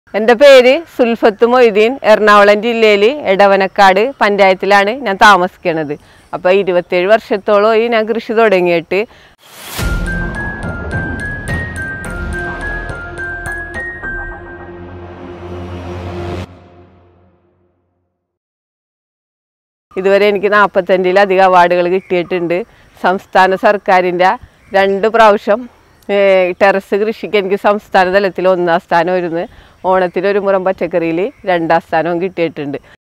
എൻ്റെ പേര് സുൽഫത്ത് മൊയ്തീൻ എറണാകുളം ജില്ലയിൽ എടവനക്കാട് പഞ്ചായത്തിലാണ് ഞാൻ താമസിക്കണത് അപ്പോൾ ഇരുപത്തേഴ് വർഷത്തോളമായി ഞാൻ കൃഷി തുടങ്ങിയിട്ട് ഇതുവരെ എനിക്ക് നാൽപ്പത്തഞ്ചിലധികം അവാർഡുകൾ കിട്ടിയിട്ടുണ്ട് സംസ്ഥാന സർക്കാരിൻ്റെ രണ്ട് പ്രാവശ്യം ഏഹ്, ടെറസ് കൃഷിക്ക് എനിക്ക് സംസ്ഥാന തലത്തിൽ ഒന്നാം സ്ഥാനം വരുന്നു ഓണത്തിന് ഒരു മുറം പച്ചക്കറിയിൽ രണ്ടാം സ്ഥാനവും കിട്ടിയിട്ടുണ്ട്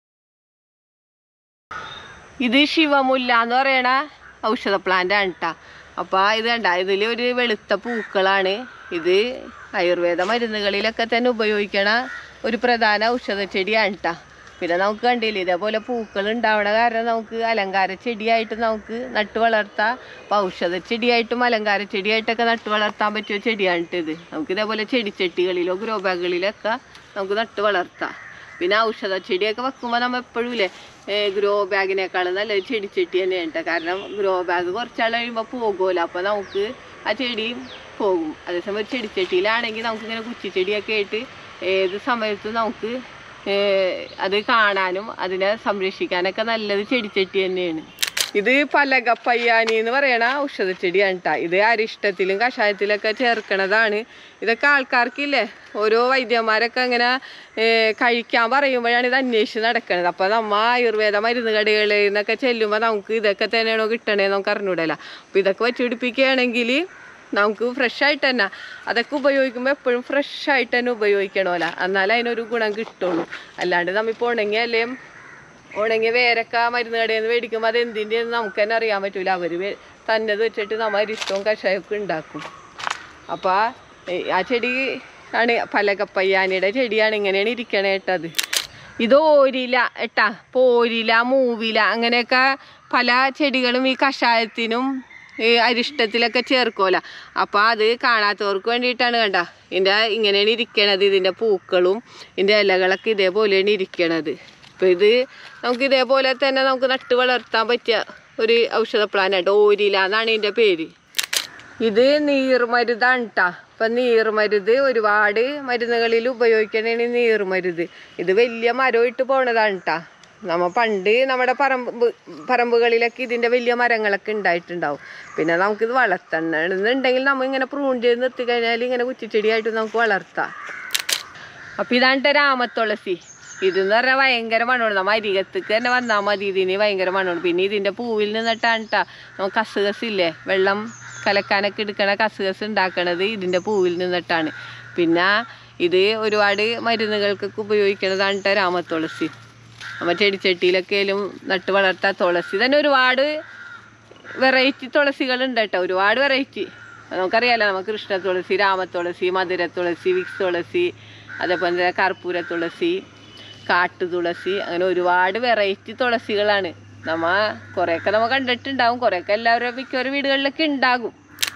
ഇത് ശിവമുല്ല എന്ന് പറയണ ഔഷധ പ്ലാന്റ് ആണ് കേട്ടോ അപ്പോൾ ഇത് കണ്ട ഇതിൽ ഒരു വെളുത്ത പൂക്കളാണ് ഇത് ആയുർവേദ മരുന്നുകളിലൊക്കെ തന്നെ ഉപയോഗിക്കണ ഒരു പ്രധാന ഔഷധ ചെടിയാണ് കേട്ടോ പിന്നെ നമുക്ക് കണ്ടില്ലേ ഇതേപോലെ പൂക്കൾ ഉണ്ടാവണ കാരണം നമുക്ക് അലങ്കാര ചെടിയായിട്ട് നമുക്ക് നട്ടു വളർത്താം അപ്പോൾ ഔഷധ ചെടിയായിട്ടും അലങ്കാര ചെടിയായിട്ടൊക്കെ നട്ടു വളർത്താൻ പറ്റിയ ചെടിയാണ് ട്ടോ ഇത് നമുക്ക് ഇതേപോലെ ചെടിച്ചട്ടികളിലോ ഗ്രോ ബാഗുകളിലൊക്കെ നമുക്ക് നട്ടു വളർത്താം പിന്നെ ഔഷധ ചെടിയൊക്കെ വെക്കുമ്പോൾ നമ്മൾ എപ്പോഴും ഇല്ലേ ഗ്രോ ബാഗിനേക്കാളും നല്ലത് ചെടിച്ചട്ടി തന്നെയാണ് ട്ടോ. കാരണം ഗ്രോ ബാഗ് കുറച്ചാൾ കഴിയുമ്പോൾ പോകുമല്ലോ അപ്പോൾ നമുക്ക് ആ ചെടിയും പോകും അതേസമയം ഒരു ചെടിച്ചട്ടിയിലാണെങ്കിൽ നമുക്ക് ഇങ്ങനെ കുച്ചിച്ചെടിയൊക്കെ ആയിട്ട് ഏത് സമയത്തും നമുക്ക് ഏഹ്, അത് കാണാനും അതിനെ സംരക്ഷിക്കാനൊക്കെ നല്ലത് ചെടിച്ചട്ടി തന്നെയാണ് ഇത് പലകപ്പയ്യാനി എന്ന് പറയണ ഔഷധച്ചെടിയാണ് കേട്ടോ ഇത് അരിഷ്ടത്തിലും കഷായത്തിലൊക്കെ ചേർക്കണതാണ് ഇതൊക്കെ ആൾക്കാർക്കില്ലേ ഓരോ വൈദ്യന്മാരൊക്കെ ഇങ്ങനെ ഏഹ്, കഴിക്കാൻ പറയുമ്പോഴാണ് ഇത് അന്വേഷിച്ച് നടക്കണത് അപ്പോൾ നമ്മ ആയുർവേദ മരുന്ന് കടകളിൽ നിന്നൊക്കെ ചെല്ലുമ്പോൾ നമുക്ക് ഇതൊക്കെ തന്നെയാണോ കിട്ടണേ നമുക്ക് അറിഞ്ഞൂടല്ല അപ്പോൾ ഇതൊക്കെ വെച്ച് പിടിപ്പിക്കുകയാണെങ്കിൽ നമുക്ക് ഫ്രഷ് ആയിട്ട് തന്നെ അതൊക്കെ ഉപയോഗിക്കുമ്പോൾ എപ്പോഴും ഫ്രഷ് ആയിട്ട് തന്നെ ഉപയോഗിക്കണമല്ലോ എന്നാലേ അതിനൊരു ഗുണം കിട്ടുള്ളൂ അല്ലാണ്ട് നമ്മിപ്പോൾ ഉണങ്ങിയല്ലേ ഉണങ്ങിയ വേരൊക്കെ മരുന്ന് കടയിൽ നിന്ന് മേടിക്കുമ്പോൾ അത് എന്തിൻ്റെ നമുക്ക് തന്നെ അറിയാൻ പറ്റൂല അവർ തന്നത് വെച്ചിട്ട് നമ്മ അരിഷ്ടവും കഷായമൊക്കെ ഉണ്ടാക്കും അപ്പോൾ ആ ചെടി ആണ് പലകപ്പയ്യാനിയുടെ ചെടിയാണ് ഇങ്ങനെയാണ് ഇരിക്കണേ കേട്ടത് ഇത് ഓരില ഏട്ടാ പോരില മൂവില അങ്ങനെയൊക്കെ പല ചെടികളും ഈ കഷായത്തിനും ഈ അരിഷ്ടത്തിലൊക്കെ ചേർക്കുമല്ലോ അപ്പോൾ അത് കാണാത്തവർക്ക് വേണ്ടിയിട്ടാണ് കണ്ട ഇതിൻ്റെ ഇങ്ങനെയാണ് ഇരിക്കണത് ഇതിൻ്റെ പൂക്കളും ഇതിൻ്റെ ഇലകളൊക്കെ ഇതേപോലെയാണ് ഇരിക്കണത് അപ്പോൾ ഇത് നമുക്ക് ഇതേപോലെ തന്നെ നമുക്ക് നട്ട് വളർത്താൻ പറ്റിയ ഒരു ഔഷധ പ്ലാനായിട്ട് ഓരില എന്നാണ് ഇതിൻ്റെ പേര് ഇത് നീർമരുതാണ് കേട്ടോ അപ്പം നീർമരുത് ഒരുപാട് മരുന്നുകളിൽ ഉപയോഗിക്കണേണ് ഈ നീർമരുത് ഇത് വലിയ മരമായിട്ട് പോണതാണ് കേട്ടോ നമ്മ പണ്ട് നമ്മുടെ പറമ്പ് പറമ്പുകളിലൊക്കെ ഇതിൻ്റെ വലിയ മരങ്ങളൊക്കെ ഉണ്ടായിട്ടുണ്ടാവും പിന്നെ നമുക്കിത് വളർത്തണമെന്നുണ്ടെങ്കിൽ നമ്മൾ ഇങ്ങനെ പ്രൂൺ ചെയ്ത് നിർത്തി കഴിഞ്ഞാൽ ഇങ്ങനെ കുറ്റിച്ചെടിയായിട്ട് നമുക്ക് വളർത്താം അപ്പം ഇതാണ് ട്ടോ രാമത്തുളസി ഇതെന്ന് പറഞ്ഞാൽ ഭയങ്കര മണമാണ് നമ്മ അരികത്തേക്ക് തന്നെ വന്നാൽ മതി ഇതിന് ഭയങ്കര മണമാണ് പിന്നെ ഇതിൻ്റെ പൂവിൽ നിന്നിട്ടാണ് ട്ടാ നമുക്ക് കസുകസ് ഇല്ലേ വെള്ളം കലക്കാനൊക്കെ എടുക്കണ കസുകസ് ഉണ്ടാക്കണത് ഇതിൻ്റെ പൂവിൽ നിന്നിട്ടാണ് പിന്നെ ഇത് ഒരുപാട് മരുന്നുകൾക്കൊക്കെ ഉപയോഗിക്കണതാണ് ട്ടോ രാമത്തുളസി നമ്മ ചെടിച്ചട്ടിയിലൊക്കെ ആയാലും നട്ട് വളർത്താൻ തുളസി തന്നെ ഒരുപാട് വെറൈറ്റി തുളസികളുണ്ട് കേട്ടോ ഒരുപാട് വെറൈറ്റി നമുക്കറിയാലോ നമുക്ക് കൃഷ്ണ തുളസി രാമത്തുളസി മധുര തുളസി വിക്സ് തുളസി അതേപോലെ തന്നെ കർപ്പൂര തുളസി കാട്ടു തുളസി അങ്ങനെ ഒരുപാട് വെറൈറ്റി തുളസികളാണ് നമ്മ കുറേയൊക്കെ നമ്മൾ കണ്ടിട്ടുണ്ടാവും കുറേയൊക്കെ എല്ലാവരും മിക്കവരും വീടുകളിലൊക്കെ ഉണ്ടാകും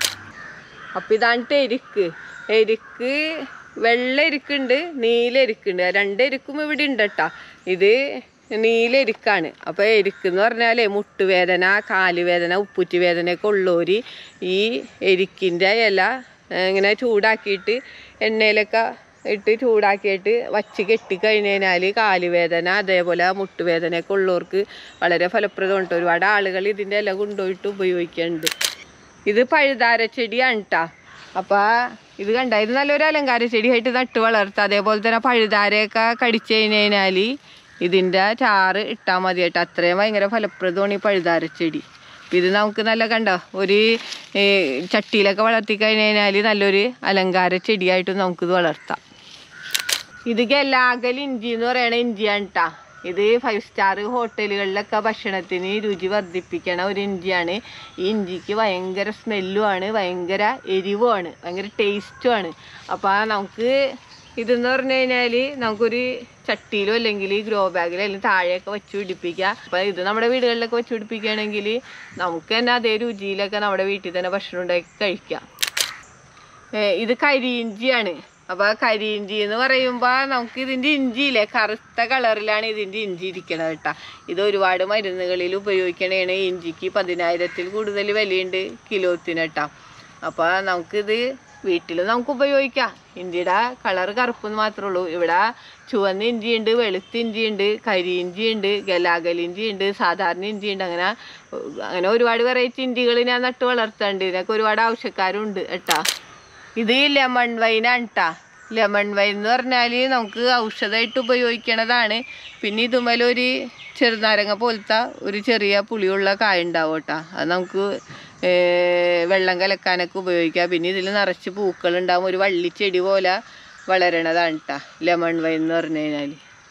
അപ്പം ഇതാണ് ട്ടോ എരിക്ക് എരിക്ക് വെള്ള എരിക്കുണ്ട് നീല എരിക്കുണ്ട് രണ്ട് എരിക്കും ഇവിടെ ഉണ്ട് കേട്ടോ ഇത് നീല എരിക്കാണ് അപ്പോൾ എരിക്ക് എന്ന് പറഞ്ഞാൽ മുട്ടുവേദന കാലുവേദന ഉപ്പുറ്റി വേദനയൊക്കെ ഉള്ളവർ ഈ എരിക്കിൻ്റെ ഇല ഏ, ഇങ്ങനെ ചൂടാക്കിയിട്ട് എണ്ണയിലൊക്കെ ഇട്ട് ചൂടാക്കിയിട്ട് വച്ച് കെട്ടിക്കഴിഞ്ഞാൽ കാലുവേദന അതേപോലെ മുട്ടുവേദനയൊക്കെ ഉള്ളവർക്ക് വളരെ ഫലപ്രദമുണ്ട് ഒരുപാട് ആളുകൾ ഇതിൻ്റെ ഇല കൊണ്ടുപോയിട്ട് ഉപയോഗിക്കുന്നുണ്ട് ഇത് പഴുതാര ചെടിയാണ് കേട്ടോ അപ്പോൾ ഇത് കണ്ട ഇത് നല്ലൊരു അലങ്കാര ചെടിയായിട്ട് നട്ട് വളർത്തുക അതേപോലെ തന്നെ പഴുതാരയൊക്കെ കടിച്ചു കഴിഞ്ഞാൽ ഇതിൻ്റെ ചാറ് ഇട്ടാൽ മതി കേട്ടോ അത്രയും ഭയങ്കര ഫലപ്രദമാണ് ഈ പഴുതാര ചെടി ഇത് നമുക്ക് നല്ല കണ്ടോ ഒരു ഏ, ചട്ടിയിലൊക്കെ വളർത്തി കഴിഞ്ഞാൽ നല്ലൊരു അലങ്കാര ചെടിയായിട്ട് നമുക്കിത് വളർത്താം ഇത് ഗലാഗൽ ഇഞ്ചി എന്ന് പറയണ ഇഞ്ചിയാണ് കേട്ടോ ഇത് ഫൈവ് സ്റ്റാർ ഹോട്ടലുകളിലൊക്കെ ഭക്ഷണത്തിന് രുചി വർദ്ധിപ്പിക്കണ ഒരു ഇഞ്ചിയാണ് ഈ ഇഞ്ചിക്ക് ഭയങ്കര സ്മെല്ലുമാണ് ഭയങ്കര എരിവുമാണ് ഭയങ്കര ടേസ്റ്റുമാണ് അപ്പോൾ നമുക്ക് ഇതെന്ന് പറഞ്ഞു കഴിഞ്ഞാൽ നമുക്കൊരു ചട്ടിയിലോ അല്ലെങ്കിൽ ഗ്രോ ബാഗിലോ അല്ലെങ്കിൽ താഴെയൊക്കെ വെച്ച് പിടിപ്പിക്കുക അപ്പോൾ ഇത് നമ്മുടെ വീടുകളിലൊക്കെ വെച്ച് പിടിപ്പിക്കുകയാണെങ്കിൽ നമുക്ക് തന്നെ അതേ രുചിയിലൊക്കെ നമ്മുടെ വീട്ടിൽ തന്നെ ഭക്ഷണം ഉണ്ടാക്കി കഴിക്കാം ഏ, ഇത് കരിയിഞ്ചിയാണ് അപ്പോൾ കരിയിഞ്ചി എന്ന് പറയുമ്പോൾ നമുക്ക് ഇതിൻ്റെ ഇഞ്ചിയില്ലേ കറുത്ത കളറിലാണ് ഇതിൻ്റെ ഇഞ്ചി ഇരിക്കണത് കേട്ടോ ഇത് ഒരുപാട് മരുന്നുകളിൽ ഉപയോഗിക്കണേണ് ഇഞ്ചിക്ക് പതിനായിരത്തിൽ കൂടുതൽ വിലയുണ്ട് കിലോത്തിന് കേട്ടോ അപ്പോൾ നമുക്കിത് വീട്ടിൽ നമുക്ക് ഉപയോഗിക്കാം ഇഞ്ചിയുടെ കളർ കറുപ്പെന്ന് മാത്രമേ ഉള്ളൂ ഇവിടെ ചുവന്ന ഇഞ്ചിയുണ്ട് വെളുത്ത ഇഞ്ചിയുണ്ട് കരി ഇഞ്ചിയുണ്ട് ഗലാഗൽ ഇഞ്ചിയുണ്ട് സാധാരണ ഇഞ്ചിയുണ്ട് അങ്ങനെ ഉ- അങ്ങനെ ഒരുപാട് വെറൈറ്റി ഇഞ്ചികൾ ഞാൻ നട്ട് വളർത്തുന്നുണ്ട് ഇതിനൊക്കെ ഒരുപാട് ആവശ്യക്കാരുണ്ട് കേട്ടാ ഇത് ലെമൺ വൈനാണ് കേട്ടാ ലെമൺ വൈൻ എന്ന് പറഞ്ഞാൽ നമുക്ക് ഔഷധമായിട്ട് ഉപയോഗിക്കണതാണ് പിന്നെ ഇതുമേലൊരു ചെറുനാരങ്ങ പോലത്തെ ഒരു ചെറിയ പുളിയുള്ള കായ ഉണ്ടാവും കേട്ടോ അത് നമുക്ക് ഏ, വെള്ളം കലക്കാനൊക്കെ ഉപയോഗിക്കാം പിന്നെ ഇതിൽ നിറച്ച് പൂക്കളുണ്ടാവും ഒരു വള്ളിച്ചെടി പോലെ വളരണതാണ് കേട്ടോ ലെമൺ വൈൻ എന്ന് പറഞ്ഞു കഴിഞ്ഞാൽ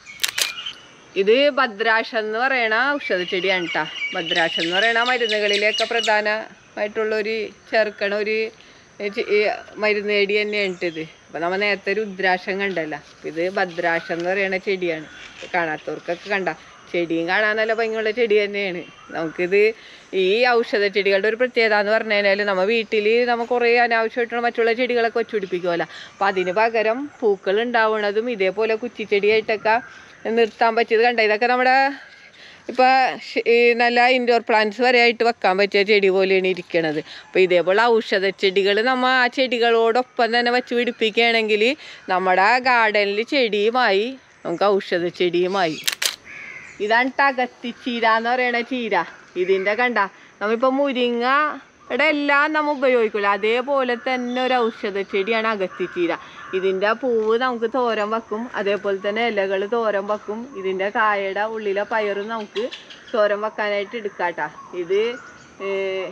ഇത് ഭദ്രാക്ഷം എന്ന് പറയണ ഔഷധ ചെടിയാണ് കേട്ടോ ഭദ്രാക്ഷം എന്ന് പറയണ മരുന്നുകളിലൊക്കെ പ്രധാനമായിട്ടുള്ള ഒരു ചേർക്കണ ഒരു ചെ- ഈ മരുന്ന് ചെടി തന്നെയാണ് ട്ടോ ഇത് അപ്പൊ നമ്മ നേരത്തെ രുദ്രാക്ഷം കണ്ടല്ല അപ്പൊ ഇത് ഭദ്രാക്ഷം എന്ന് പറയണ ചെടിയാണ് കാണാത്തവർക്കൊക്കെ കണ്ട ചെടിയും കാണാൻ നല്ല ഭംഗിയുള്ള ചെടി തന്നെയാണ് നമുക്കിത് ഈ ഔഷധ ചെടികളുടെ ഒരു പ്രത്യേകത എന്ന് പറഞ്ഞു കഴിഞ്ഞാൽ നമ്മ വീട്ടിൽ നമ്മ കുറേ അനാവശ്യമായിട്ടുള്ള മറ്റുള്ള ചെടികളൊക്കെ വെച്ചുപിടിപ്പിക്കുമല്ലോ അപ്പം അതിന് പകരം പൂക്കൾ ഉണ്ടാവുന്നതും ഇതേപോലെ കുറ്റിച്ചെടിയായിട്ടൊക്കെ നിർത്താൻ പറ്റിയത് കണ്ട ഇതൊക്കെ നമ്മുടെ ഇപ്പം ഈ നല്ല ഇൻഡോർ പ്ലാന്റ്സ് വരെ ആയിട്ട് വെക്കാൻ പറ്റിയ ചെടി പോലെയാണ് ഇരിക്കണത് അപ്പോൾ ഇതേപോലെ ഔഷധ ചെടികൾ നമ്മൾ ആ ചെടികളോടൊപ്പം തന്നെ വെച്ച് പിടിപ്പിക്കുകയാണെങ്കിൽ നമ്മുടെ ഗാർഡനിൽ ചെടിയുമായി നമുക്ക് ഔഷധ ചെടിയുമായി ഇതാണ് ടകത്തിച്ചീര എന്ന് പറയണ ചീര ഇതിൻ്റെ കണ്ട നമ്മളിപ്പോൾ മുരിങ്ങയുടെ എല്ലാം നമ്മൾ ഉപയോഗിക്കില്ല അതേപോലെ തന്നെ ഒരു ഔഷധ ചെടിയാണ് അകത്തിച്ചീര ഇതിൻ്റെ പൂവ് നമുക്ക് തോരൻ വെക്കും അതേപോലെ തന്നെ ഇലകൾ തോരൻ വെക്കും ഇതിൻ്റെ കായയുടെ ഉള്ളിലെ പയറും നമുക്ക് തോരൻ വെക്കാനായിട്ട് എടുക്കാട്ടാ ഇത് ഏർ,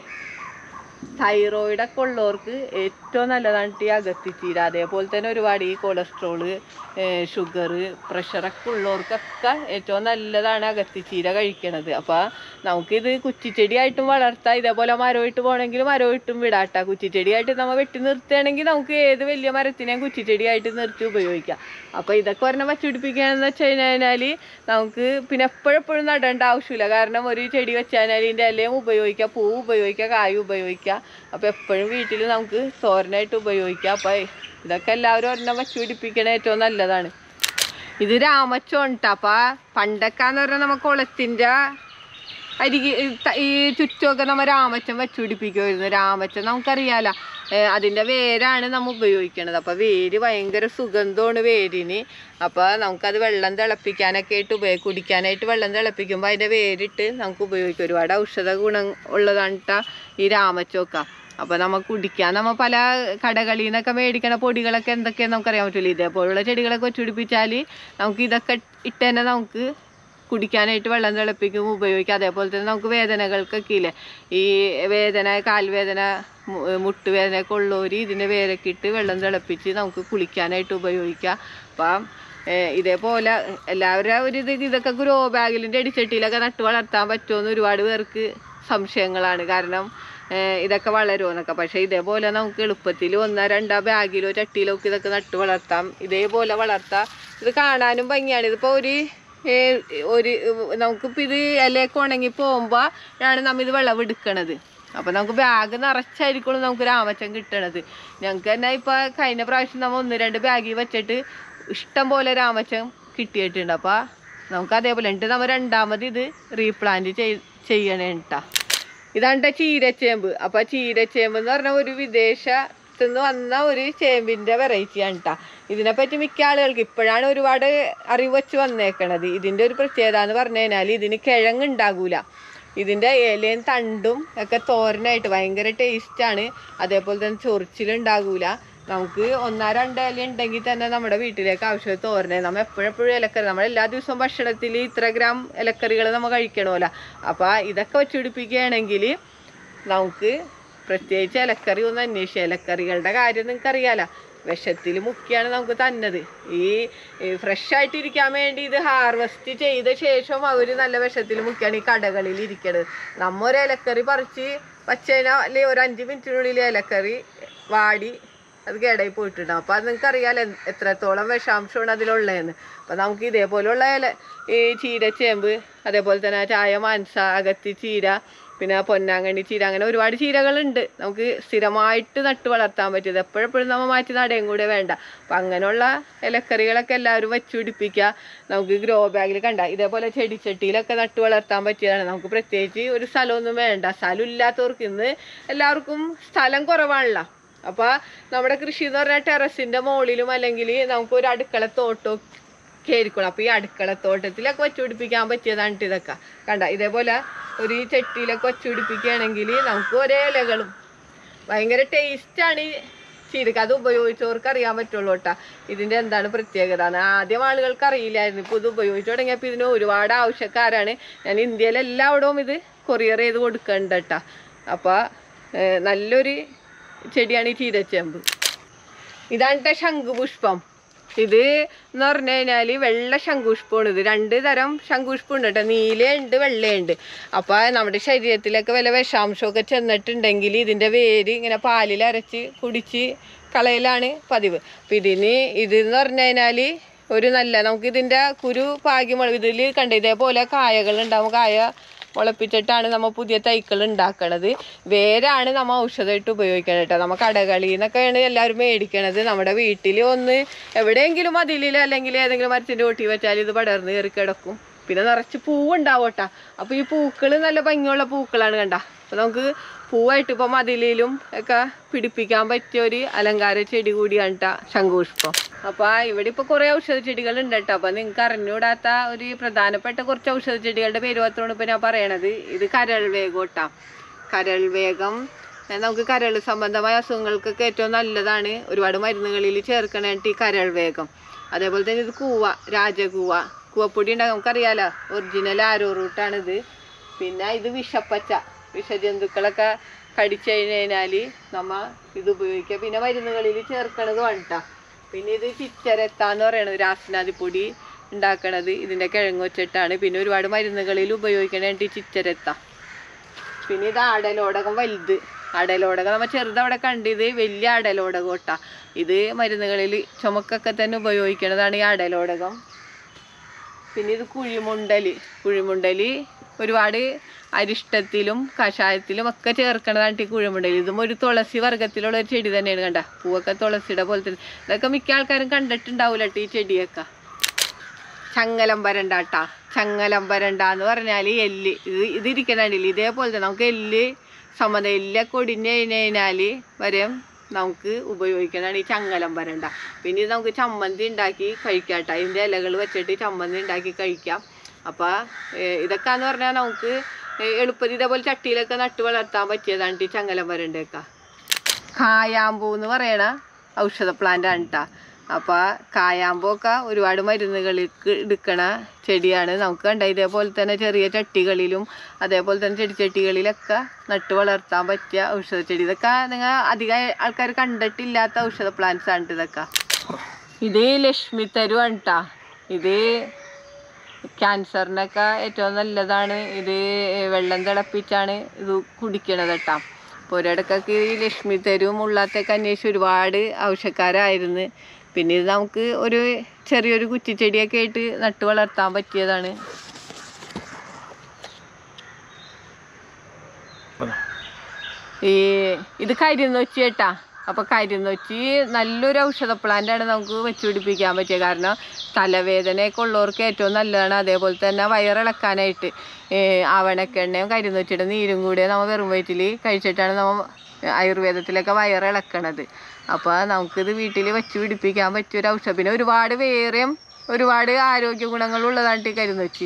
തൈറോയിഡ് ഒക്കെ ഉള്ളവർക്ക് ഏറ്റവും നല്ലതാണ് ഈ അകത്തിച്ചീര അതേപോലെ തന്നെ ഒരുപാട് ഈ കൊളസ്ട്രോള് ഷുഗർ പ്രഷറൊക്കെ ഉള്ളവർക്കൊക്കെ ഏറ്റവും നല്ലതാണ് അകത്തിച്ചീര കഴിക്കണത് അപ്പോൾ നമുക്കിത് കുറ്റിച്ചെടിയായിട്ടും വളർത്താം ഇതേപോലെ മരമായിട്ട് പോകണമെങ്കിൽ മരമായിട്ടും വിടാട്ട കുറ്റിച്ചെടിയായിട്ട് നമ്മൾ വെട്ടി നിർത്തുകയാണെങ്കിൽ നമുക്ക് ഏത് വലിയ മരത്തിനെയും കുറ്റിച്ചെടിയായിട്ട് നിർത്തി ഉപയോഗിക്കാം അപ്പോൾ ഇതൊക്കെ ഒരെണ്ണം വച്ചുപിടിപ്പിക്കുകയാണെന്ന് വെച്ച് കഴിഞ്ഞാൽ നമുക്ക് പിന്നെ എപ്പോഴെപ്പോഴും നടേണ്ട ആവശ്യമില്ല കാരണം ഒരു ചെടി വെച്ചാൽ ഇതിൻ്റെ ഇലയും ഉപയോഗിക്കാം പൂവ് ഉപയോഗിക്കാം കായ് ഉപയോഗിക്കാം അപ്പോൾ എപ്പോഴും വീട്ടിൽ നമുക്ക് തോരനായിട്ട് ഉപയോഗിക്കാം അപ്പോൾ ഇതൊക്കെ എല്ലാവരും ഒരെണ്ണം വെച്ച് പിടിപ്പിക്കണ ഏറ്റവും നല്ലതാണ് ഇത് രാമച്ചോണ് ട്ടോ അപ്പോൾ പണ്ടൊക്കെന്ന് പറഞ്ഞാൽ നമ്മൾ കുളത്തിൻ്റെ അരികി ഈ ത- ഈ ചുറ്റുമൊക്കെ നമ്മൾ രാമച്ചൻ വെച്ച് പിടിപ്പിക്കുമായിരുന്നു രാമച്ചൻ നമുക്കറിയാലോ ഏഹ് അതിൻ്റെ വേരാണ് നമ്മൾ ഉപയോഗിക്കണത് അപ്പോൾ വേര് ഭയങ്കര സുഗന്ധമാണ് വേരിന് അപ്പോൾ നമുക്കത് വെള്ളം തിളപ്പിക്കാനൊക്കെ ആയിട്ട് ഉപയോഗി കുടിക്കാനായിട്ട് വെള്ളം തിളപ്പിക്കുമ്പോൾ അതിൻ്റെ വേരിട്ട് നമുക്ക് ഉപയോഗിക്കാം ഒരുപാട് ഔഷധ ഗുണം ഉള്ളതാണ് ട്ടാ ഈ രാമച്ചൊക്കെ അപ്പോൾ നമുക്ക് കുടിക്കാൻ നമ്മൾ പല കടകളിൽ നിന്നൊക്കെ മേടിക്കണ പൊടികളൊക്കെ എന്തൊക്കെയാണെന്ന് നമുക്കറിയാൻ പറ്റില്ല ഇതേപോലുള്ള ചെടികളൊക്കെ വെച്ച് പിടിപ്പിച്ചാൽ നമുക്ക് ഇതൊക്കെ ഇട്ട് തന്നെ നമുക്ക് കുടിക്കാനായിട്ട് വെള്ളം തിളപ്പിക്കും ഉപയോഗിക്കാം അതേപോലെ തന്നെ നമുക്ക് വേദനകൾക്കൊക്കെ ഇല്ലേ ഈ വേദന കാൽവേദന മു- മുട്ടുവേദനയൊക്കെ ഉള്ളവർ ഇതിൻ്റെ വേരൊക്കെ ഇട്ട് വെള്ളം തിളപ്പിച്ച് നമുക്ക് കുളിക്കാനായിട്ട് ഉപയോഗിക്കാം അപ്പം ഏഹ് ഇതേപോലെ എല്ലാവരും ഒരു ഇത് ഇതൊക്കെ ഗ്രോ ബാഗിലിൻ്റെ അടിച്ചട്ടിയിലൊക്കെ നട്ട് വളർത്താൻ പറ്റുമെന്ന് ഒരുപാട് പേർക്ക് സംശയങ്ങളാണ് കാരണം ഏഹ് ഇതൊക്കെ വളരുമെന്നൊക്കെ പക്ഷേ ഇതേപോലെ നമുക്ക് എളുപ്പത്തിൽ ഒന്നോ രണ്ടോ ബാഗിലോ ചട്ടിയിലോ ഒക്കെ ഇതൊക്കെ നട്ട് വളർത്താം ഇതേപോലെ വളർത്താം ഇത് കാണാനും ഭംഗിയാണ് ഇതിപ്പോൾ ഒരു ഏഹ് ഒരു നമുക്കിപ്പോൾ ഇത് ഇലയൊക്കെ ഉണങ്ങി പോകുമ്പോൾ ആണ് നമ്മ ഇത് വെള്ളം എടുക്കണത് അപ്പോൾ നമുക്ക് ബാഗ് നിറച്ചായിരിക്കുള്ളൂ നമുക്ക് രാമച്ചൻ കിട്ടണത് ഞങ്ങൾക്ക് തന്നെ ഇപ്പോൾ കഴിഞ്ഞ പ്രാവശ്യം നമ്മൾ ഒന്ന് രണ്ട് ബാഗിൽ വെച്ചിട്ട് ഇഷ്ടം പോലെ രാമച്ചൻ കിട്ടിയിട്ടുണ്ട് അപ്പോൾ നമുക്ക് അതേപോലെ എന്നിട്ട് നമ്മൾ രണ്ടാമത് ഇത് റീപ്ലാന്റ് ചെയ് ചെയ്യണേ കേട്ടോ ഇതാണ് ചീരച്ചേമ്പ് അപ്പൊ ചീരച്ചേമ്പ് എന്ന് പറഞ്ഞ ഒരു വിദേശത്തുനിന്ന് വന്ന ഒരു ചേമ്പിന്റെ വെറൈറ്റിയാണ് കേട്ടോ ഇതിനെപ്പറ്റി മിക്ക ആളുകൾക്ക് ഇപ്പോഴാണ് ഒരുപാട് അറിവ് വെച്ച് വന്നേക്കണത് ഇതിന്റെ ഒരു പ്രത്യേകത എന്ന് പറഞ്ഞു കഴിഞ്ഞാൽ ഇതിന് കിഴങ്ങ് ഉണ്ടാകൂല ഇതിന്റെ ഇലയും തണ്ടും ഒക്കെ തോരനായിട്ട് ഭയങ്കര ടേസ്റ്റാണ് അതേപോലെ തന്നെ ചൊറിച്ചിലുണ്ടാകൂല നമുക്ക് ഒന്നോ രണ്ടോ ഇല ഉണ്ടെങ്കിൽ തന്നെ നമ്മുടെ വീട്ടിലേക്ക് ആവശ്യം തോരനെ നമ്മൾ എപ്പോഴെപ്പോഴും ഇലക്കറി നമ്മൾ എല്ലാ ദിവസവും ഭക്ഷണത്തിൽ ഇത്ര ഗ്രാം ഇലക്കറികൾ നമ്മൾ കഴിക്കണമല്ലോ അപ്പോൾ ഇതൊക്കെ വെച്ചുപിടിപ്പിക്കുകയാണെങ്കിൽ നമുക്ക് പ്രത്യേകിച്ച് ഇലക്കറി ഒന്ന് അന്വേഷിക്കുക ഇലക്കറികളുടെ കാര്യം നിങ്ങൾക്ക് അറിയാലോ വിഷത്തിൽ മുക്കിയാണ് നമുക്ക് തന്നത് ഈ ഫ്രഷ് ആയിട്ടിരിക്കാൻ വേണ്ടി ഇത് ഹാർവെസ്റ്റ് ചെയ്ത ശേഷം അവർ നല്ല വിഷത്തിൽ മുക്കിയാണ് ഈ കടകളിൽ ഇരിക്കണത് നമ്മ ഒരു ഇലക്കറി പറിച്ച് വച്ചതിനാ അല്ലെങ്കിൽ ഒരു അഞ്ച് മിനിറ്റിനുള്ളിൽ ഇലക്കറി വാടി അത് കേടായി പോയിട്ടുണ്ടാവും അപ്പോൾ അത് നിങ്ങൾക്ക് അറിയാലോ എത്രത്തോളം വിഷാംശമാണ് അതിലുള്ളതെന്ന് അപ്പോൾ നമുക്ക് ഇതേപോലുള്ള ഇല ഈ ചീരച്ചേമ്പ് അതേപോലെ തന്നെ ചായ മാൻസ അകത്തി ചീര പിന്നെ പൊന്നാങ്കണ്ണി ചീര അങ്ങനെ ഒരുപാട് ചീരകളുണ്ട് നമുക്ക് സ്ഥിരമായിട്ട് നട്ട് വളർത്താൻ പറ്റിയത് എപ്പോഴെപ്പോഴും നമ്മൾ മാറ്റി നടയും കൂടെ വേണ്ട അപ്പം അങ്ങനെയുള്ള ഇലക്കറികളൊക്കെ എല്ലാവരും വെച്ച് പിടിപ്പിക്കുക നമുക്ക് ഗ്രോ ബാഗിൽ കണ്ട ഇതേപോലെ ചെടിച്ചട്ടിയിലൊക്കെ നട്ട് വളർത്താൻ പറ്റിയതാണ് നമുക്ക് പ്രത്യേകിച്ച് ഒരു സ്ഥലമൊന്നും വേണ്ട സ്ഥലം ഇല്ലാത്തവർക്ക് ഇന്ന് എല്ലാവർക്കും സ്ഥലം കുറവാണല്ലോ അപ്പോൾ നമ്മുടെ കൃഷി എന്ന് പറഞ്ഞാൽ ടെറസിൻ്റെ മുകളിലും അല്ലെങ്കിൽ നമുക്ക് ഒരു അടുക്കള തോട്ടം ആയിരിക്കണം അപ്പോൾ ഈ അടുക്കളത്തോട്ടത്തിലൊക്കെ വെച്ച് പിടിപ്പിക്കാൻ പറ്റിയതാണ് ട്ടോ ഇതൊക്കെ കണ്ട ഇതേപോലെ ഒരു ചട്ടിയിലൊക്കെ വെച്ച് പിടിപ്പിക്കുകയാണെങ്കിൽ നമുക്ക് ഒരേ ഇലകളും ഭയങ്കര ടേസ്റ്റാണ് ഈ ചീരക്ക അത് ഉപയോഗിച്ചവർക്ക് അറിയാൻ പറ്റുള്ളൂ കേട്ടാ ഇതിൻ്റെ എന്താണ് പ്രത്യേകത എന്ന് ആദ്യം ആളുകൾക്ക് അറിയില്ലായിരുന്നു ഇപ്പോൾ ഇത് ഉപയോഗിച്ച് തുടങ്ങിയപ്പോൾ ഇതിന് ഒരുപാട് ആവശ്യക്കാരാണ് ഞാൻ ഇന്ത്യയിൽ എല്ലായിടവും ഇത് കൊറിയർ ചെയ്ത് കൊടുക്കുന്നുണ്ട് കേട്ടാ അപ്പോൾ നല്ലൊരു ചെടിയാണ് ഈ ചീരച്ചേമ്പ് ഇതാണ് ട്ടോ ശംഖുപുഷ്പം ഇത് എന്ന് പറഞ്ഞു കഴിഞ്ഞാൽ വെള്ള ശംഖുപുഷ്പമാണ് ഇത് രണ്ട് തരം ശംഖുപുഷ്പം ഉണ്ട് കേട്ടോ നീലയുണ്ട് വെള്ളയുണ്ട് അപ്പോൾ നമ്മുടെ ശരീരത്തിലൊക്കെ വല്ല വിഷാംശമൊക്കെ ചെന്നിട്ടുണ്ടെങ്കിൽ ഇതിൻ്റെ വേര് ഇങ്ങനെ പാലിൽ അരച്ച് കുടിച്ച് കളയലാണ് പതിവ് അപ്പം ഇതിന് ഇതെന്ന് പറഞ്ഞു കഴിഞ്ഞാൽ ഒരു നല്ല നമുക്ക് ഇതിൻ്റെ കുരു പാകി മുള ഇതിൽ കണ്ട ഇതേപോലെ കായകൾ ഉണ്ടാവും കായ മുളപ്പിച്ചിട്ടാണ് നമ്മൾ പുതിയ തൈക്കൾ ഉണ്ടാക്കണത് വേരാണ് നമ്മൾ ഔഷധമായിട്ട് ഉപയോഗിക്കണത് കേട്ടോ നമ്മൾ കടകളിൽ നിന്നൊക്കെയാണ് എല്ലാവരും മേടിക്കണത് നമ്മുടെ വീട്ടിൽ ഒന്ന് എവിടെയെങ്കിലും മതിലിൽ അല്ലെങ്കിൽ ഏതെങ്കിലും മരത്തിൻ്റെ ഒട്ടി വെച്ചാൽ ഇത് പടർന്ന് കയറി കിടക്കും പിന്നെ നിറച്ച് പൂവുണ്ടാവും കേട്ടോ അപ്പോൾ ഈ പൂക്കൾ നല്ല ഭംഗിയുള്ള പൂക്കളാണ് കണ്ട അപ്പോൾ നമുക്ക് പൂവായിട്ട് ഇപ്പോൾ മതിലിലും ഒക്കെ പിടിപ്പിക്കാൻ പറ്റിയ ഒരു അലങ്കാര ചെടി കൂടിയാണ് കേട്ടോ ശംഖുപുഷ്പം അപ്പോൾ ഇവിടെ ഇപ്പോൾ കുറേ ഔഷധ ചെടികൾ ഉണ്ട് കേട്ടോ അപ്പോൾ നിങ്ങൾക്ക് അറിഞ്ഞുകൂടാത്ത ഒരു പ്രധാനപ്പെട്ട കുറച്ച് ഔഷധ ചെടികളുടെ പേര് മാത്രമാണ് ഇപ്പോൾ ഞാൻ പറയണത് ഇത് കരൾ വേഗം കേട്ടോ കരൾ വേഗം ഏ, നമുക്ക് കരൾ സംബന്ധമായ അസുഖങ്ങൾക്കൊക്കെ ഏറ്റവും നല്ലതാണ് ഒരുപാട് മരുന്നുകളിൽ ചേർക്കണായിട്ട് ഈ കരൾ വേഗം അതേപോലെ തന്നെ ഇത് കൂവ രാജകൂവ കൂവപ്പൊടി ഉണ്ടാകും നമുക്കറിയാലോ ഒറിജിനൽ ആരോ റൂട്ടാണിത് പിന്നെ ഇത് വിഷപ്പച്ച വിഷജന്തുക്കളൊക്കെ കടിച്ചു കഴിഞ്ഞാൽ നമ്മ ഇത് ഉപയോഗിക്കുക പിന്നെ മരുന്നുകളിൽ ചേർക്കണത് വേണ്ട പിന്നെ ഇത് ചിച്ചരത്ത എന്ന് പറയണത് രാസനാദിപ്പൊടി ഉണ്ടാക്കണത് ഇതിൻ്റെ കിഴങ്ങ് വെച്ചിട്ടാണ് പിന്നെ ഒരുപാട് മരുന്നുകളിൽ ഉപയോഗിക്കണേണ്ടി ചിച്ചരത്ത പിന്നെ ഇത് ആടലോടകം വലുത് ആടലോടകം നമ്മൾ ചെറുതവിടെ കണ്ടിത് വലിയ ആടലോടകം കേട്ടാ ഇത് മരുന്നുകളിൽ ചുമക്കൊക്കെ തന്നെ ഉപയോഗിക്കണതാണ് ഈ ആടലോടകം പിന്നെ ഇത് കുഴിമുണ്ടല് കുഴിമുണ്ടല് ഒരുപാട് അരിഷ്ടത്തിലും കഷായത്തിലും ഒക്കെ ചേർക്കണതാണ് ഈ കുഴിമുണ്ടല് ഇതും ഒരു തുളസി വർഗത്തിലുള്ള ഒരു ചെടി തന്നെയാണ് കണ്ട പൂവൊക്കെ തുളസിയുടെ പോലെ തന്നെ ഇതൊക്കെ മിക്ക ആൾക്കാരും കണ്ടിട്ടുണ്ടാവൂല ട്ടോ ഈ ചെടിയൊക്കെ ചങ്ങലം വരണ്ടാട്ടാ ചങ്ങലം വരണ്ട എന്ന് പറഞ്ഞാൽ എല്ല് ഇത് ഇതിരിക്കണില്ല ഇതേപോലെ തന്നെ നമുക്ക് എല്ല് സമത എല്ലൊക്കെ ഒടിഞ്ഞ് കഴിഞ്ഞ് കഴിഞ്ഞാൽ വരെ നമുക്ക് ഉപയോഗിക്കണതാണ് ഈ ചങ്ങലം വരണ്ട പിന്നെ ഇത് നമുക്ക് ചമ്മന്തി ഉണ്ടാക്കി കഴിക്കാം കേട്ടോ ഇതിൻ്റെ ഇലകൾ വെച്ചിട്ട് ചമ്മന്തി ഉണ്ടാക്കി കഴിക്കാം അപ്പോൾ ഇതൊക്കെ എന്ന് പറഞ്ഞാൽ നമുക്ക് ഏഹ് എളുപ്പത്തിൽ ഇതേപോലെ ചട്ടിയിലൊക്കെ നട്ട് വളർത്താൻ പറ്റിയതാണ് ഈ ചങ്ങലം വരണ്ടൊക്കെ കായാമ്പൂ എന്ന് പറയണ ഔഷധ പ്ലാന്റ് ആണ് കേട്ടോ അപ്പോൾ കായാമ്പൊക്കെ ഒരുപാട് മരുന്നുകളിലേക്ക് എടുക്കണ ചെടിയാണ് നമുക്ക് കണ്ട ഇതേപോലെ തന്നെ ചെറിയ ചട്ടികളിലും അതേപോലെ തന്നെ ചെടിച്ചട്ടികളിലൊക്കെ നട്ട് വളർത്താൻ പറ്റിയ ഔഷധ ചെടി ഇതൊക്കെ നിങ്ങൾ അധികം ആൾക്കാർ കണ്ടിട്ടില്ലാത്ത ഔഷധ പ്ലാന്റ്സ് ആണ് ട്ടോ ഇതൊക്കെ ഇത് ലക്ഷ്മി തരുവാണ് കേട്ടോ ഇത് ക്യാൻസറിനൊക്കെ ഏറ്റവും നല്ലതാണ് ഇത് വെള്ളം തിളപ്പിച്ചാണ് ഇത് കുടിക്കണത് കേട്ടോ അപ്പോൾ ഒരിടക്കൊക്കെ ഈ ലക്ഷ്മി തരും ഉള്ളാത്തൊക്കെ അന്വേഷിച്ച് ഒരുപാട് ആവശ്യക്കാരായിരുന്നു പിന്നെ ഇത് നമുക്ക് ഒരു ചെറിയൊരു കുറ്റിച്ചെടിയൊക്കെ ആയിട്ട് നട്ട് വളർത്താൻ പറ്റിയതാണ് ഈ ഇത് കരിന്നൊച്ചി കേട്ടാ അപ്പോൾ കരിന്നൊച്ചി നല്ലൊരു ഔഷധ പ്ലാന്റാണ് നമുക്ക് വെച്ച് പിടിപ്പിക്കാൻ പറ്റിയ കാരണം തലവേദനയൊക്കെ ഉള്ളവർക്ക് ഏറ്റവും നല്ലതാണ് അതേപോലെ തന്നെ വയറിളക്കാനായിട്ട് ഈ ആവണക്കെണ്ണയും കരിന്നൊച്ചിയുടെ നീരും കൂടി നമ്മൾ വെറും വയറ്റിൽ കഴിച്ചിട്ടാണ് നമ്മൾ ആയുർവേദത്തിലൊക്കെ വയറിളക്കണത് അപ്പോൾ നമുക്കിത് വീട്ടിൽ വെച്ച് പിടിപ്പിക്കാൻ പറ്റിയൊരു ഔഷധം പിന്നെ ഒരുപാട് വേറെയും ഒരുപാട് ആരോഗ്യ ഗുണങ്ങളുള്ളതാണ് ഈ കരിന്നൊച്ചി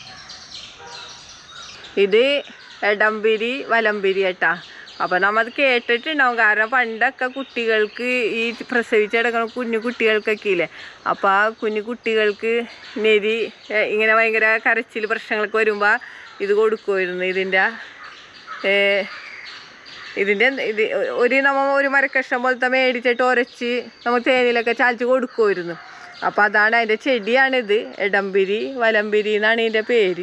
ഇത് എടംപിരി വലംപിരി കേട്ടാ അപ്പം നമ്മൾ അത് കേട്ടിട്ടുണ്ടാവും കാരണം പണ്ടൊക്കെ കുട്ടികൾക്ക് ഈ പ്രസവിച്ചെടുക്കുന്ന കുഞ്ഞു കുട്ടികൾക്കൊക്കെ ഇല്ലേ അപ്പോൾ ആ കുഞ്ഞു കുട്ടികൾക്ക് നെരി ഏ, ഇങ്ങനെ ഭയങ്കര കരച്ചിൽ പ്രശ്നങ്ങളൊക്കെ വരുമ്പോൾ ഇത് കൊടുക്കുമായിരുന്നു ഇതിൻ്റെ ഏ, ഇതിൻ്റെ ഇത് ഒരു നമ്മൾ ഒരു മരക്കഷ്ണം പോലത്തെ മേടിച്ചിട്ട് ഉരച്ച് നമ്മൾ തേനിലൊക്കെ ചാലിച്ച് കൊടുക്കുമായിരുന്നു അപ്പോൾ അതാണ് അതിൻ്റെ ചെടിയാണിത് എടംപിരി വലംപിരി എന്നാണ് ഇതിൻ്റെ പേര്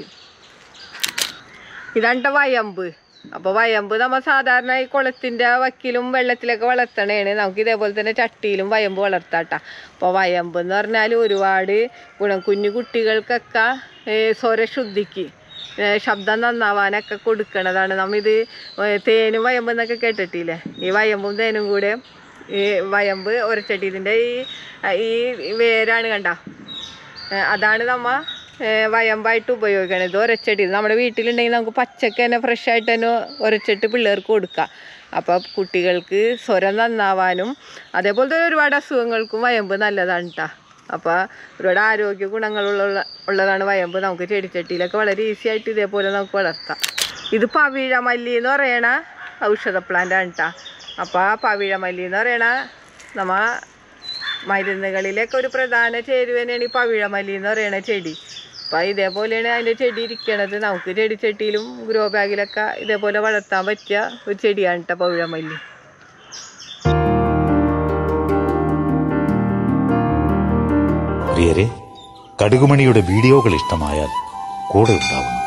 ഇതാണ് വയമ്പ് അപ്പോൾ വയമ്പ് നമ്മൾ സാധാരണ ഈ കുളത്തിൻ്റെ വക്കിലും വെള്ളത്തിലൊക്കെ വളർത്തണേണ് നമുക്ക് ഇതേപോലെ തന്നെ ചട്ടിയിലും വയമ്പ് വളർത്താട്ടാ അപ്പോൾ വയമ്പ് എന്ന് പറഞ്ഞാൽ ഒരുപാട് ഗുണം കുഞ്ഞു കുട്ടികൾക്കൊക്കെ ഏ, സ്വരശുദ്ധിക്ക് ഏ, ശബ്ദം നന്നാവാനൊക്കെ കൊടുക്കണതാണ് നമ്മിത് ഏ, തേനും വയമ്പ് എന്നൊക്കെ കേട്ടിട്ടില്ലേ ഈ വയമ്പും തേനും കൂടെ ഈ വയമ്പ് ഒരച്ചട്ടി ഇതിൻ്റെ ഈ ഈ വേരാണ് കണ്ട ഏ, അതാണ് നമ്മ ഏ, വയമ്പായിട്ട് ഉപയോഗിക്കണം ഇത് ഒരച്ചടി ഇത് നമ്മുടെ വീട്ടിലുണ്ടെങ്കിൽ നമുക്ക് പച്ചക്ക് തന്നെ ഫ്രഷ് ആയിട്ട് തന്നെ ഉരച്ചിട്ട് പിള്ളേർക്ക് കൊടുക്കാം അപ്പോൾ കുട്ടികൾക്ക് സ്വരം നന്നാവാനും അതേപോലെ തന്നെ ഒരുപാട് അസുഖങ്ങൾക്കും വയമ്പ് നല്ലതാണ് കേട്ടോ അപ്പോൾ ഒരുപാട് ആരോഗ്യ ഗുണങ്ങളുള്ള ഉള്ളതാണ് വയമ്പ് നമുക്ക് ചെടിച്ചട്ടിയിലൊക്കെ വളരെ ഈസി ആയിട്ട് ഇതേപോലെ നമുക്ക് വളർത്താം ഇത് പവിഴമല്ലി എന്ന് പറയണ ഔഷധ പ്ലാന്റ് ആണ് കേട്ടോ അപ്പോൾ ആ പവിഴമല്ലി എന്ന് പറയണ നമ്മ മരുന്നുകളിലൊക്കെ ഒരു പ്രധാന ചേരുവ തന്നെയാണ് ഈ പവിഴമല്ലി എന്ന് പറയുന്ന ചെടി അപ്പം ഇതേപോലെയാണ് അതിൻ്റെ ചെടി ഇരിക്കണത് നമുക്ക് ചെടിച്ചട്ടിയിലും ഗ്രോ ബാഗിലൊക്കെ ഇതേപോലെ വളർത്താൻ പറ്റിയ ഒരു ചെടിയാണ് കേട്ടോ പവിഴമല്ലി പ്രിയരെ കടുകുമണിയുടെ വീഡിയോകൾ ഇഷ്ടമായാൽ കൂടെ ഉണ്ടാവുന്നു